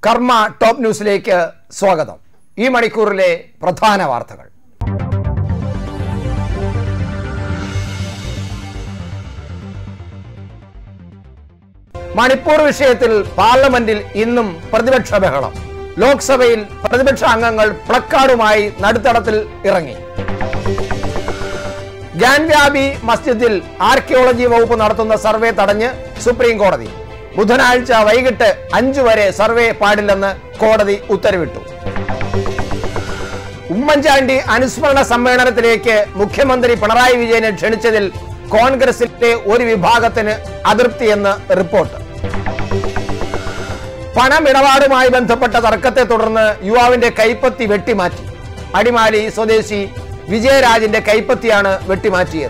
കർമ്മ ടോപ്പ് ന്യൂസിലേക്ക് സ്വാഗതം ഈ മണിക്കൂറിലെ പ്രധാന വാർത്തകൾ മണിപ്പൂർ വിഷയത്തിൽ പാർലമെന്റിൽ ഇന്നും പ്രതിപക്ഷ ബഹളം ലോക്സഭയിൽ പ്രതിപക്ഷ അംഗങ്ങൾ പ്ലക്കാർഡുമായി നടുത്തടത്തിൽ ഇറങ്ങി ഗ്യാൻവ്യാബി മസ്ജിദിൽ ആർക്കിയോളജി വകുപ്പ് നടത്തുന്ന സർവേ തടഞ്ഞ് സുപ്രീം കോടതി ബുധനാഴ്ച വൈകിട്ട് അഞ്ചു വരെ സർവേ പാടില്ലെന്ന് കോടതി ഉത്തരവിട്ടു ഉമ്മൻചാണ്ടി അനുസ്മരണ സമ്മേളനത്തിലേക്ക് മുഖ്യമന്ത്രി പിണറായി വിജയനെ ക്ഷണിച്ചതിൽ കോൺഗ്രസിലെ ഒരു വിഭാഗത്തിന് അതൃപ്തിയെന്ന് റിപ്പോർട്ട് പണമിടപാടുമായി ബന്ധപ്പെട്ട തർക്കത്തെ തുടർന്ന് യുവാവിന്റെ കൈപ്പത്തി വെട്ടിമാറ്റി അടിമാലി സ്വദേശി വിജയരാജിന്റെ കൈപ്പത്തിയാണ് വെട്ടിമാറ്റിയത്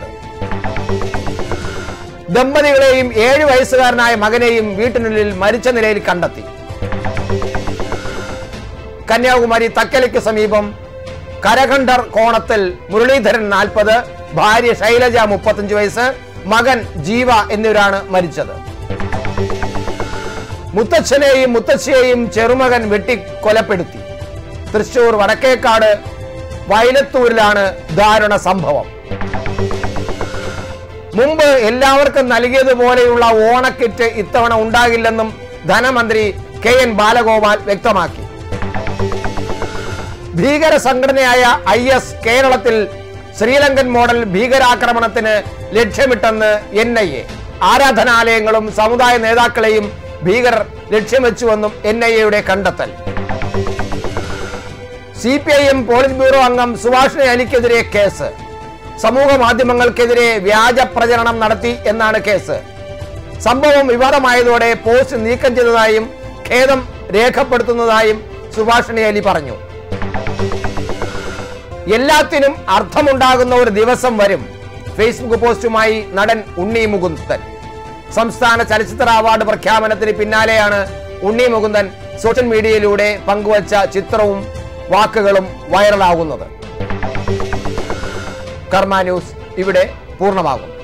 ദമ്പതികളെയും ഏഴു വയസ്സുകാരനായ മകനെയും വീട്ടിനുള്ളിൽ മരിച്ച നിലയിൽ കണ്ടെത്തി കന്യാകുമാരി തക്കലയ്ക്ക് സമീപം കരകണ്ഠർ കോണത്തിൽ മുരളീധരൻ നാൽപ്പത് ഭാര്യ ശൈലജ മുപ്പത്തഞ്ച് വയസ്സ് മകൻ ജീവ എന്നിവരാണ് മരിച്ചത് മുത്തച്ഛനെയും മുത്തച്ഛയെയും ചെറുമകൻ വെട്ടി കൊലപ്പെടുത്തി തൃശൂർ വടക്കേക്കാട് വയലത്തൂരിലാണ് ദാരുണ സംഭവം മുമ്പ് എല്ലാവർക്കും നൽകിയതുപോലെയുള്ള ഓണക്കിറ്റ് ഇത്തവണ ഉണ്ടാകില്ലെന്നും ധനമന്ത്രി കെ എൻ ബാലഗോപാൽ വ്യക്തമാക്കി ഭീകര സംഘടനയായ ഐ എസ് കേരളത്തിൽ ശ്രീലങ്കൻ മോഡൽ ഭീകരാക്രമണത്തിന് ലക്ഷ്യമിട്ടെന്ന് എൻ ഐ എ ആരാധനാലയങ്ങളും സമുദായ നേതാക്കളെയും ഭീകരർ ലക്ഷ്യം വെച്ചുവെന്നും എൻ ഐ എയുടെ കണ്ടെത്തൽ C P I M politburo അംഗം സുഭാഷിണി അലിക്കെതിരെ കേസ് സമൂഹ മാധ്യമങ്ങൾക്കെതിരെ വ്യാജ പ്രചരണം നടത്തി എന്നാണ് കേസ് സംഭവം വിവാദമായതോടെ പോസ്റ്റ് നീക്കം ചെയ്തതായും ഖേദം രേഖപ്പെടുത്തുന്നതായും സുഭാഷിണി അലി പറഞ്ഞു എല്ലാത്തിനും അർത്ഥമുണ്ടാകുന്ന ഒരു ദിവസം വരും ഫേസ്ബുക്ക് പോസ്റ്റുമായി നടൻ ഉണ്ണി മുകുന്ദൻ സംസ്ഥാന ചലച്ചിത്ര അവാർഡ് പ്രഖ്യാപനത്തിന് പിന്നാലെയാണ് ഉണ്ണി മുകുന്ദൻ സോഷ്യൽ മീഡിയയിലൂടെ പങ്കുവച്ച ചിത്രവും വാക്കുകളും വൈറലാകുന്നത് കർമ്മ ന്യൂസ് ഇവിടെ പൂർണ്ണമാകും